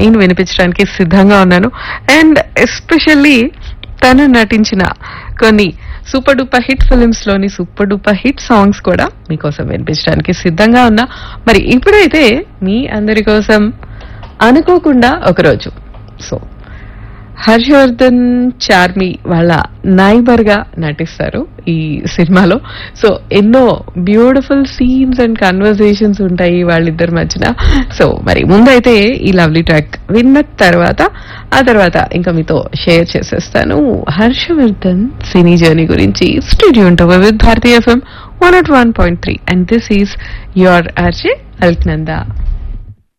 నేను వినిపించడానికి సిద్ధంగా ఉన్నాను అండ్ ఎస్పెషల్లీ తను నటించిన కొన్ని సూపర్ డూపర్ హిట్ ఫిల్మ్స్ లోని సూపర్ డూపర్ హిట్ సాంగ్స్ కూడా మీకోసం వినిపించడానికి సిద్ధంగా ఉన్నా మరి ఇప్పుడైతే మీ అందరి కోసం అనుకోకుండా ఒకరోజు సో హర్షవర్ధన్ చార్మి వాళ్ళ నైబర్ గా నటిస్తారు ఈ సినిమాలో సో ఎన్నో బ్యూటిఫుల్ సీన్స్ అండ్ కన్వర్సేషన్స్ ఉంటాయి వాళ్ళిద్దరి మధ్యన సో మరి ముందైతే ఈ లవ్లీ ట్రాక్ విన్న తర్వాత ఆ తర్వాత ఇంకా మీతో షేర్ చేసేస్తాను హర్షవర్ధన్ సినీ జర్నీ గురించి స్టూడియో ఉంటావు విత్ భారతీయ FM one at one point three and this is your RJ Alaknanda